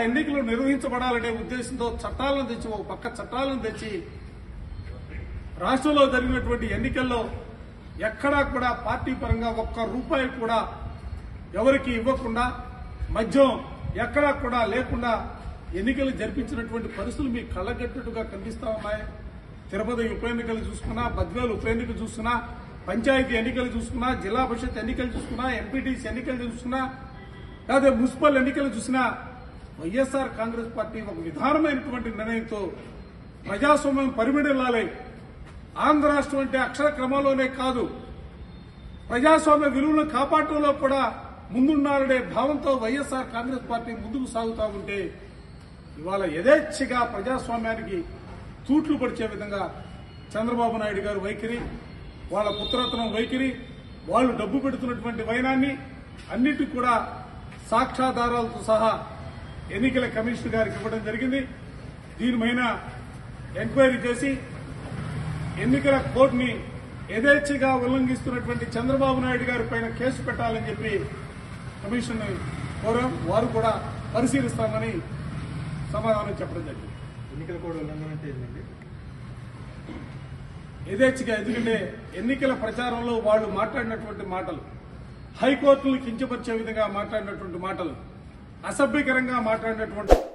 ఎన్నికలు నిర్వహించబడాలనే ఉద్దేశంతో చట్టాలను తెచ్చి ఒక పక్క చట్టాలను తెచ్చి రాష్ట్రంలో జరిగినటువంటి ఎన్నికల్లో ఎక్కడా కూడా పార్టీ పరంగా ఒక్క రూపాయి కూడా ఎవరికి ఇవ్వకుండా మద్యం ఎక్కడా కూడా లేకుండా ఎన్నికలు జరిపించినటువంటి పరిస్థితులు మీ కళ్ళగట్టుగా కనిపిస్తా ఉన్నాయి తిరుపతి ఉప ఎన్నికలు చూసుకున్నా బద్వేలు ఉప ఎన్నిక చూసుకున్నా పంచాయతీ ఎన్నికలు చూసుకున్నా జిల్లా పరిషత్ ఎన్నికలు చూసుకున్నా ఎంపీటీసీ ఎన్నికలు చూసుకున్నా లేదా మున్సిపల్ ఎన్నికలు చూసినా వైఎస్ఆర్ కాంగ్రెస్ పార్టీ ఒక విధానమైనటువంటి నిర్ణయంతో ప్రజాస్వామ్యం పరిమిడిల్లాలి ఆంధ్ర రాష్ట్రం అంటే అక్షర క్రమంలోనే కాదు ప్రజాస్వామ్య విలువలను కాపాడటంలో కూడా ముందున్నారనే భావంతో వైఎస్ఆర్ కాంగ్రెస్ పార్టీ ముందుకు సాగుతా ఉంటే ఇవాళ యథేచ్ఛగా ప్రజాస్వామ్యానికి తూట్లు పడిచే విధంగా చంద్రబాబు నాయుడు గారు వైఖరి వాళ్ళ పుత్రరత్నం వైఖరి వాళ్ళు డబ్బు పెడుతున్నటువంటి వైనాన్ని అన్నిటి కూడా సాక్ష్యాధారాలతో సహా ఎన్నికల కమిషన్ గారికి ఇవ్వడం జరిగింది దీనిపైన ఎంక్వైరీ చేసి ఎన్నికల కోడ్ని యథేచ్ఛగా ఉల్లంఘిస్తున్నటువంటి చంద్రబాబు నాయుడు గారి పైన కేసు పెట్టాలని చెప్పి కమిషన్ కోరాం వారు కూడా పరిశీలిస్తామని సమాధానం చెప్పడం జరిగింది ఎన్నికల కోడ్ ఉల్లంఘన అంటే ఏంటండి యథేచ్ఛగా ఎందుకంటే ఎన్నికల ప్రచారంలో వాళ్ళు మాట్లాడినటువంటి మాటలు హైకోర్టును కించపరిచే విధంగా మాట్లాడినటువంటి మాటలు అసభ్యకరంగా మాట్లాడినటువంటి